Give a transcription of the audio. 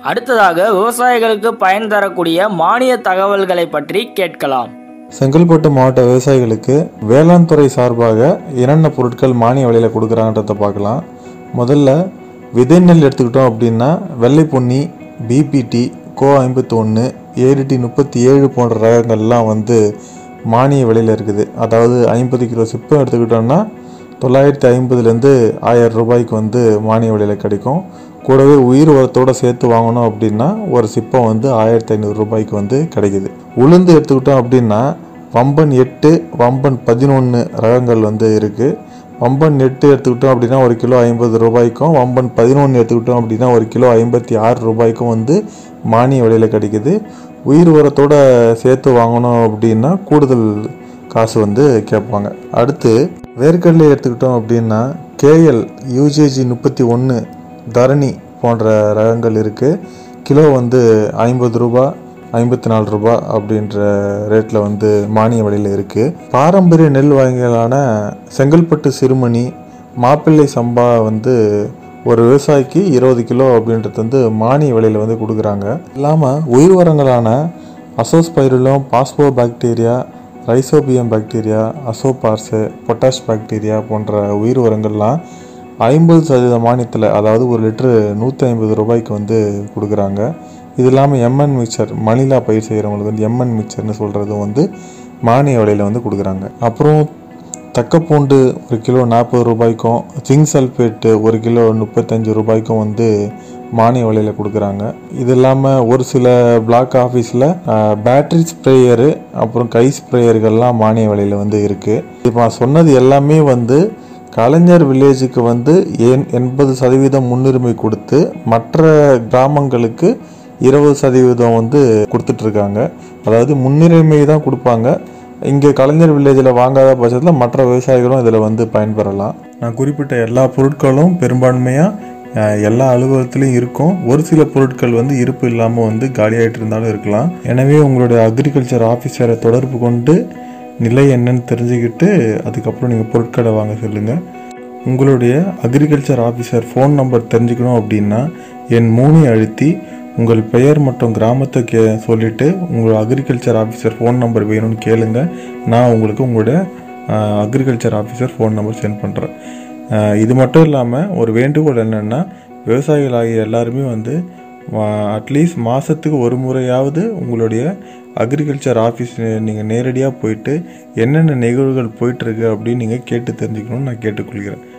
அடுத்ததாக விவசாயிகளுக்கு பயன் தரக்கூடிய மானிய தகவல்களை பற்றி கேட்கலாம் செங்கல்பட்டு மாவட்ட விவசாயிகளுக்கு வேளாண் துறை சார்பாக என்னென்ன பொருட்கள் மானிய விலையில் கொடுக்குறாங்கன்றத பார்க்கலாம் முதல்ல விதை நெல் எடுத்துக்கிட்டோம் அப்படின்னா வெள்ளை பொன்னி பிபிடி கோ ஐம்பத்தொன்று ஏடிடி முப்பத்தி ஏழு போன்ற ரகங்கள்லாம் வந்து மானிய விலையில் இருக்குது அதாவது ஐம்பது கிலோ சிப்பம் எடுத்துக்கிட்டோம்னா தொள்ளாயிரத்தி ஐம்பதுலேருந்து ஆயிரம் ரூபாய்க்கு வந்து மானிய விலையில் கிடைக்கும் கூடவே உயிர் உரத்தோடு சேர்த்து வாங்கணும் அப்படின்னா ஒரு சிப்பம் வந்து ஆயிரத்தி ஐநூறு ரூபாய்க்கு வந்து கிடைக்குது உளுந்து எடுத்துக்கிட்டோம் அப்படின்னா வம்பன் எட்டு வம்பன் பதினொன்று ரகங்கள் வந்து இருக்குது வம்பன் எட்டு எடுத்துக்கிட்டோம் அப்படின்னா ஒரு கிலோ ஐம்பது ரூபாய்க்கும் வம்பன் பதினொன்று எடுத்துக்கிட்டோம் அப்படின்னா ஒரு கிலோ ஐம்பத்தி ஆறு ரூபாய்க்கும் வந்து மானிய விலையில் கிடைக்குது உயிர் உரத்தோட சேர்த்து வாங்கணும் அப்படின்னா கூடுதல் காசு வந்து கேட்பாங்க அடுத்து வேர்க்கடலை எடுத்துக்கிட்டோம் அப்படின்னா கேஎல் யூஜேஜி முப்பத்தி ஒன்று தரணி போன்ற ரகங்கள் இருக்குது கிலோ வந்து ஐம்பது ரூபா ஐம்பத்தி நாலு ரூபா அப்படின்ற ரேட்டில் வந்து மானிய விலையில் இருக்குது பாரம்பரிய நெல் வகைகளான செங்கல்பட்டு சிறுமணி மாப்பிள்ளை சம்பா வந்து ஒரு விவசாயிக்கு இருபது கிலோ அப்படின்றது வந்து மானிய விலையில் வந்து கொடுக்குறாங்க இல்லாமல் உயிர் உரங்களான azospirillum phosphobacteria rhizobium bacteria அசோபார்ஸு பொட்டாஷ் பாக்டீரியா போன்ற உயிர் உரங்கள்லாம் ஐம்பது சதவீத மானியத்தில் அதாவது ஒரு லிட்டரு நூற்றி ஐம்பது ரூபாய்க்கு வந்து கொடுக்குறாங்க இது இல்லாமல் எம்என் மிக்சர் மணிலா பயிர் செய்கிறவங்களுக்கு வந்து எம்என் மிக்சர்னு சொல்கிறதும் வந்து மானிய விலையில் வந்து கொடுக்குறாங்க அப்புறம் தக்கப்பூண்டு ஒரு கிலோ நாற்பது ரூபாய்க்கும் ஜிங்க் சல்ஃபேட்டு ஒரு கிலோ முப்பத்தஞ்சு ரூபாய்க்கும் வந்து மானிய விலையில் கொடுக்குறாங்க இது இல்லாமல் ஒரு சில பிளாக் ஆஃபீஸில் பேட்டரி ஸ்ப்ரேயரு அப்புறம் கை ஸ்ப்ரேயர்கள்லாம் மானிய விலையில் வந்து இருக்குது இப்போ நான் சொன்னது எல்லாமே வந்து கலைஞர் வில்லேஜுக்கு வந்து எண் எண்பது சதவீதம் முன்னுரிமை கொடுத்து மற்ற கிராமங்களுக்கு இருபது சதவீதம் வந்து கொடுத்துட்ருக்காங்க அதாவது முன்னுரிமை தான் கொடுப்பாங்க இங்கே கலைஞர் வில்லேஜில் வாங்காத பட்சத்தில் மற்ற விவசாயிகளும் இதில் வந்து பயன்பெறலாம் நான் குறிப்பிட்ட எல்லா பொருட்களும் பெரும்பான்மையாக அஹ், எல்லா அலுவலகத்துலையும் இருக்கும் ஒரு சில பொருட்கள் வந்து இருப்பு இல்லாமல் வந்து காலியாகிட்டு இருந்தாலும் இருக்கலாம் எனவே உங்களுடைய அக்ரிகல்ச்சர் ஆஃபீஸரை தொடர்பு கொண்டு நிலை என்னன்னு தெரிஞ்சுக்கிட்டு அதுக்கப்புறம் நீங்கள் பொருட்களை வாங்க சொல்லுங்கள் உங்களுடைய அக்ரிகல்ச்சர் ஆஃபீஸர் ஃபோன் நம்பர் தெரிஞ்சுக்கணும் அப்படின்னா என் மூணை அழுத்தி உங்கள் பெயர் மற்றும் கிராமத்தை கே சொல்லிவிட்டு உங்கள் அக்ரிகல்ச்சர் ஆஃபீஸர் ஃபோன் நம்பர் வேணும்னு கேளுங்க நான் உங்களுக்கு உங்களுடைய agriculture officer phone number sent பண்ணுறேன் இது மட்டும் இல்லாமல் ஒரு வேண்டுகோள் என்னென்னா விவசாயிகளாகிய எல்லாருமே வந்து அட்லீஸ்ட் மாதத்துக்கு ஒரு முறையாவது உங்களுடைய அக்ரிகல்ச்சர் ஆஃபீஸ் நீங்கள் நேரடியாக போயிட்டு என்னென்ன நிகழ்வுகள் போயிட்டுருக்கு அப்படின்னு நீங்கள் கேட்டு தெரிஞ்சுக்கணும்னு நான் கேட்டுக்கொள்கிறேன்